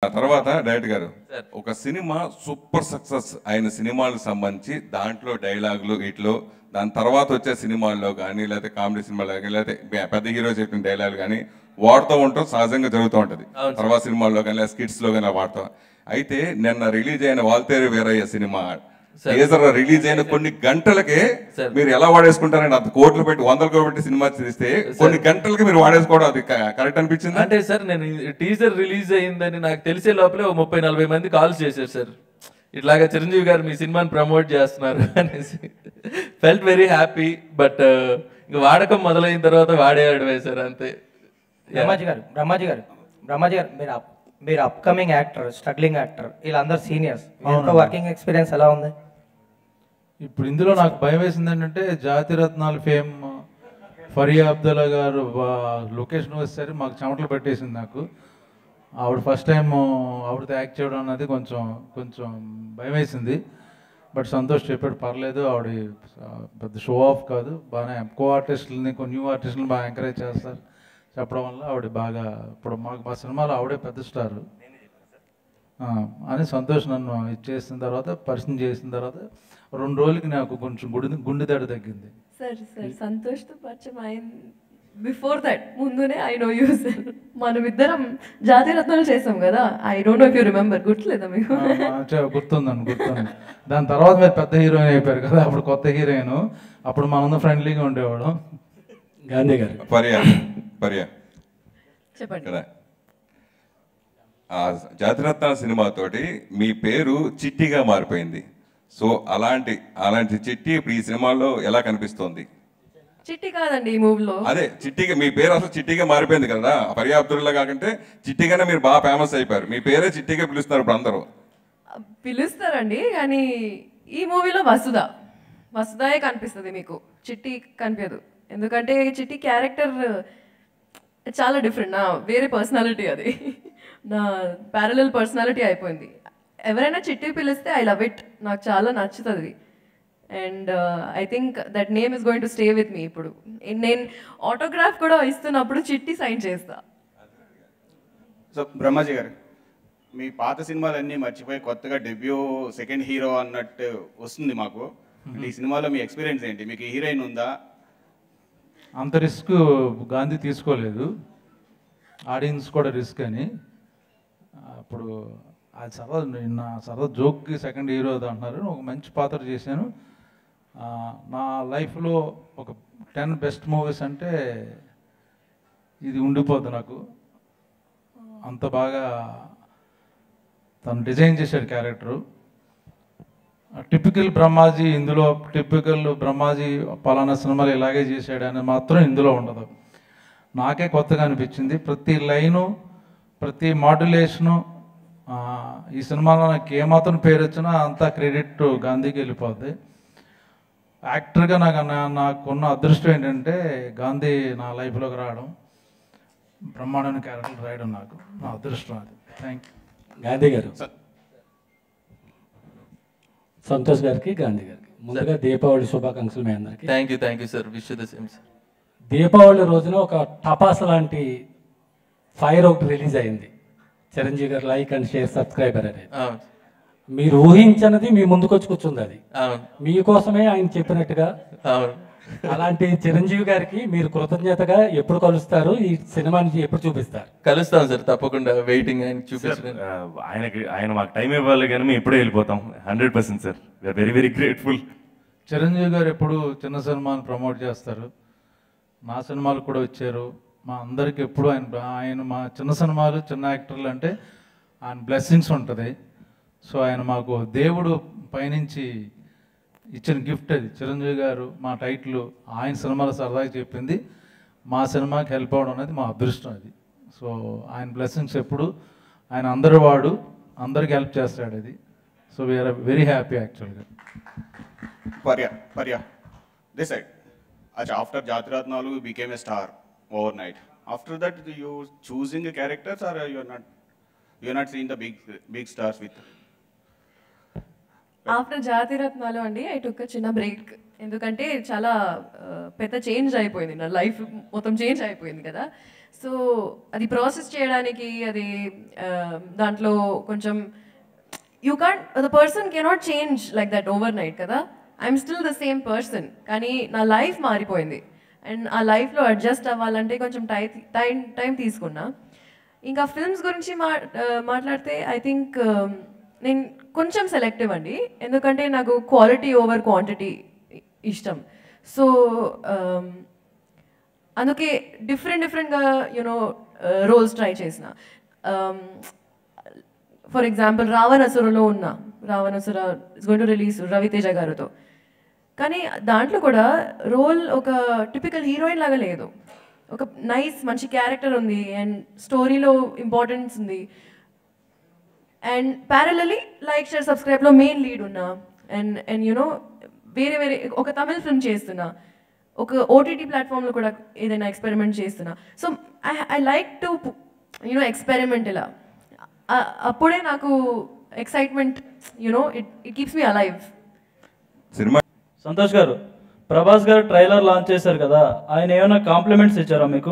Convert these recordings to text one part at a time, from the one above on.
తర్వాత డైరెక్టర్ గారు ఒక సినిమా సూపర్ సక్సెస్ అయిన సినిమాలకు సంబంధించి దాంట్లో డైలాగులు వీటిలో దాని తర్వాత వచ్చే సినిమాల్లో కానీ లేకపోతే కామెడీ సినిమాలో కానీ లేకపోతే పె- పెద్ద హీరో చెప్పిన డైలాగులు కానీ వాడుతూ ఉంటాం సహజంగా జరుగుతూ ఉంటది తర్వాత సినిమాల్లో కానీ లేదా స్కిట్స్ లో కానీ వాడతాం అయితే నిన్న రిలీజ్ అయిన Waltair Veerayya cinema teaser release అయిన కొన్ని గంటలకే మీరు ఎలా వాడేసుకుంటారండి అంత కోట్లు పెట్టి వందల కోట్లు పెట్టి సినిమా తీస్తే కొన్ని గంటలకి మీరు వాడేసుకోవడం అది కరెక్ట్ అనిపించింది అంటే సార్ నేను టీజర్ రిలీజ్ అయ్యిందని నాకు తెలిసే లోపలే ఓ ముప్పై నలభై మంది కాల్స్ చేశారు సార్ ఇట్లాగా చిరంజీవి గారు మీ సినిమాని ప్రమోట్ చేస్తున్నారు అనేసి ఫెల్ట్ వెరీ హ్యాపీ బట్ ఇంకా వాడకం మొదలైన తర్వాత వాడేయడమే సార్ అంతే బ్రహ్మాజీ గారు బ్రహ్మాజీ గారు బ్రహ్మాజీ గారు మీరు up- మీరు అప్కమింగ్ యాక్టర్ స్ట్రగ్లింగ్ యాక్టర్ వీళ్ళందరూ సీనియర్స్ వర్కింగ్ ఎక్స్పీరియన్స్ ఎలా ఉంది ఇప్పుడు ఇందులో నాకు భయం వేసింది ఏంటంటే జాతిరత్నాల ఫేమ్ ఫరియా అబ్దుల్లా గారు లొకేషన్ వచ్చేసరి మాకు చెమటలు పెట్టేసింది నాకు ఆవిడ ఫస్ట్ టైం ఆవిడతో యాక్ట్ చేయడం అన్నది కొంచెం కొంచెం భయం వేసింది బట్ సంతోష్ చెప్పాడు పర్లేదు ఆవిడ ఆ, పెద్ద షో ఆఫ్ కాదు బాగానే కో ఆర్టిస్టులని కొన్ని న్యూ ఆర్టిస్టులను బాగా ఎంకరేజ్ చేస్తారు చెప్పడం వల్ల ఆవిడ బాగా ఇప్పుడు మాకు మా సినిమాలో ఆవిడే పెద్ద స్టార్ అని సంతోష్ నన్ను ఇచ్చేసిన తర్వాత పరిచయం చేసిన తర్వాత రెండు రోజులకి నాకు కొంచెం గుడి గుండె దడ తగ్గింది సార్ సార్ సంతోష్తో పరిచయం అయింది బిఫోర్ దట్ ముందునే ఐ నో యూ సార్ మనం ఇద్దరం జాతీయ రత్నాలు చేసాం కదా I don't know if you remember గుర్తులేదా మీకు ఆ, ఆ, చ- గుర్తుందండి గుర్తుంది దాని తర్వాత మీరు పెద్ద హీరోయిన్ అయిపోయారు కదా అప్పుడు కొత్త హీరోయిన్ అప్పుడు మనందరం ఫ్రెండ్లీగా ఉండేవాళ్ళం గాంధీ గారు పర్యా పర్యా చెప్పండి ఇక్కడ ఆ జాతిరత్నాల సినిమాతోటి మీ పేరు చిట్టిగా మారిపోయింది సో అలాంటి అలాంటి చిట్టి ఇప్పుడు ఈ సినిమాలో ఎలా కనిపిస్తోంది చిట్టి కాదండి ఈ మూవీలో అదే చిట్టిగా మీ పేరు అసలు చిట్టిగా మారిపోయింది కదా పర్యాప్తుల్లా కాకంటే చిట్టిగానే మీరు బాగా ఫేమస్ అయిపోయారు మీ పేరే చిట్టిగా పిలుస్తున్నారు ఇప్పుడు అందరూ పిలుస్తారండి కానీ ఈ మూవీలో వసుధ వసుధాయే కనిపిస్తుంది మీకు చిట్టి కనిపించదు ఎందుకంటే చిట్టి క్యారెక్టర్ చాలా డిఫరెంట్ నా వేరే పర్సనాలిటీ అది నా ప్యారలల్ పర్సనాలిటీ అయిపోయింది ఎవరైనా చిట్టి పిలిస్తే ఐ లవ్ ఇట్ నాకు చాలా నచ్చుతుంది and I think that name is going to stay with me ఇప్పుడు నేను ఆటోగ్రాఫ్ కూడా ఇస్తున్నప్పుడు చిట్టి సైన్ చేస్తా సో బ్రహ్మాజీ గారు మీ పాత సినిమాలన్నీ మర్చిపోయి కొత్తగా డెబ్యూ సెకండ్ హీరో అన్నట్టు వస్తుంది మాకు ఈ సినిమాలో మీ ఎక్స్పీరియన్స్ ఏంటి మీకు హీరోయిన్ ఉందా అంత రిస్క్ గాంధీ తీసుకోలేదు ఆడియన్స్ కూడా రిస్క్ అని అప్పుడు అది సరదా నా సరదా జోక్కి సెకండ్ హీరో అంటున్నారు ఒక మంచి పాత్ర చేశాను ఆ, నా లైఫ్లో ఒక టెన్ బెస్ట్ మూవీస్ అంటే ఇది ఉండిపోద్ది నాకు అంత బాగా తను డిజైన్ చేశాడు క్యారెక్టరు టిపికల్ బ్రహ్మాజీ ఇందులో టిపికల్ బ్రహ్మాజీ పలానా సినిమాలు ఇలాగే చేశాడు అని మాత్రం ఇందులో ఉండదు నాకే కొత్తగా అనిపించింది ప్రతి లైను ప్రతి మాడ్యులేషను ఆ, ఈ సినిమాలో నాకు ఏమాత్రం పేరు వచ్చినా అంతా క్రెడిట్ గాంధీకి వెళ్ళిపోద్ది యాక్టర్గా నాకు నా- నాకున్న అదృష్టం ఏంటంటే గాంధీ నా లైఫ్లోకి రావడం బ్రహ్మాండమైన క్యారెక్టర్ రాయడం నాకు నా అదృష్టం అది థ్యాంక్ యూ గాంధీ గారు సంతోష్ గారికి గాంధీ గారికి ముందుగా దీపావళి శుభాకాంక్షలు మీ అందరికి thank you thank you sir wish the same sir Deepavali రోజున ఒక టపాస్ లాంటి ఫైర్ ఒకటి రిలీజ్ అయింది చిరంజీవి గారు లైక్ అండ్ షేర్ సబ్స్క్రైబర్ అనేది అవును మీరు ఊహించనిది మీ ముందుకు వచ్చి కూర్చుంది అది అవును మీకోసమే ఆయన చెప్పినట్టుగా అవును అలాంటి చిరంజీవి గారికి మీరు కృతజ్ఞతగా ఎప్పుడు కలుస్తారు ఈ సినిమాని ఎప్పుడు చూపిస్తారు కలుస్తాం సార్ తప్పకుండా వెయిటింగ్ ఆయన సార్ చూపించడానికి ఆ, ఆయనకి ఆయన మాకు టైం ఇవ్వాలి కానీ మేము ఇప్పుడే వెళ్ళిపోతాం hundred percent sir we're very very grateful Chiranjeevi garu ఎప్పుడు చిన్న సినిమాని ప్రమోట్ చేస్తారు నా సినిమాలు కూడా వచ్చారు మా అందరికి ఎప్పుడు ఆయన ఆయన మా చిన్న సినిమాలు చిన్న యాక్టర్లు అంటే ఆయన బ్లెస్సింగ్స్ ఉంటుంది సో ఆయన మాకు దేవుడు పైనుంచి ఇచ్చిన గిఫ్ట్ అది చిరంజీవి గారు మా టైటిల్ ఆయన సినిమాలు సరదాగా చెప్పింది మా సినిమాకి హెల్ప్ అవ్వడం అనేది మా అదృష్టం అది సో ఆయన బ్లెస్సింగ్స్ ఎప్పుడు ఆయన అందరి వాడు అందరికి హెల్ప్ చేస్తాడు అది సో వీఆర్ వెరీ హ్యాపీ యాక్చువల్గా పర్యా పర్యా దిస్ సైడ్ అచ్చా after Jathiratnalu you became a star over night after that you choosing characters are you're not you're not seen the big big stars with after Jathiratnalu అండి I టుక్ చిన్న break ఎందుకంటే చాలా ఆ, పెద్ద చేంజ్ అయిపోయింది నా లైఫ్ మొత్తం చేంజ్ అయిపోయింది కదా సో అది ప్రాసెస్ చేయడానికి అది ఆ, దాంట్లో కొంచెం you can't the person cannot change like that over night కదా I'm still the same person కానీ నా లైఫ్ మారిపోయింది అండ్ ఆ లైఫ్లో అడ్జస్ట్ అవ్వాలంటే కొంచెం టై టైం టైం తీసుకున్నా ఇంకా ఫిల్మ్స్ గురించి మా ఆ, మాట్లాడితే ఐ థింక్ నేను కొంచెం సెలెక్టివ్ అండి ఎందుకంటే నాకు క్వాలిటీ ఓవర్ క్వాంటిటీ ఇష్టం సో అందుకే డిఫరెంట్ డిఫరెంట్గా యూనో రోల్స్ ట్రై చేసిన ఫర్ ఎగ్జాంపుల్ రావణసురలో ఉన్న Ravanasura is going to release Raviteja గారితో కానీ దాంట్లో కూడా రోల్ ఒక టిపికల్ హీరోయిన్ లాగా లేదు ఒక నైస్ మంచి క్యారెక్టర్ ఉంది అండ్ స్టోరీలో ఇంపార్టెన్స్ ఉంది అండ్ ప్యారలీ లైక్ షేర్ సబ్స్క్రైబ్లో మెయిన్ లీడ్ ఉన్నా అండ్ అండ్ యూనో వేరే వేరే ఒక తమిళ ఫిల్మ్ చేస్తున్నా ఒక ఓటీటీ ప్లాట్ఫామ్లో కూడా ఏదైనా ఎక్స్పెరిమెంట్ చేస్తున్నా so I I like to you know experiment ఇలా ఆ- అప్పుడే నాకు excitement you know it it keeps me alive cinema Santosh garu Prabhas గారు ట్రైలర్ లాంచ్ చేశారు కదా ఆయన ఏమైనా కాంప్లిమెంట్స్ ఇచ్చారా మీకు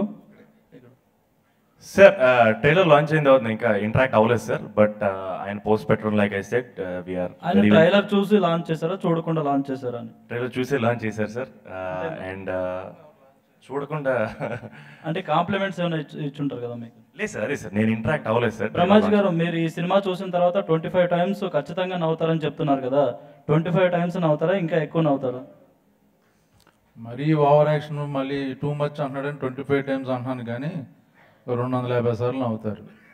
సార్ ట్రైలర్ లాంచ్ అయిన తర్వాత ఇంకా ఇంటరాక్ట్ అవ్వలేదు సార్ బట్ ఆయన పోస్ట్ పెట్టడం లైక్ ఐ సెట్ వీఆర్ ఆయన ట్రైలర్ చూసి లాంచ్ చేశారా చూడకుండా లాంచ్ చేశారా అని ట్రైలర్ చూసే లాంచ్ చేశారు సార్ అండ్ చూడకుండా అంటే కాంప్లిమెంట్స్ ఏమైనా ఇచ్చి- ఇచ్చుంటారు కదా మీకు లేదు సార్ అదే సార్ నేను ఇంటరాక్ట్ అవ్వలేదు సార్ బ్రహ్మాజీ గారు మీరు ఈ సినిమా చూసిన తర్వాత ట్వంటీ ఫైవ్ టైమ్స్ ఖచ్చితంగా నవ్వుతారని చెప్తున్నారు కదా ట్వంటీ ఫైవ్ టైమ్స్ నవ్వుతారా ఇంకా ఎక్కువ నవ్వుతారా మరీ ఓవర్ యాక్షన్ మళ్ళీ టూ మచ్ అంటున్నాడని ట్వంటీ ఫైవ్ టైమ్స్ అంటున్నాను కానీ రెండు వందల యాభై సార్లు అవుతారు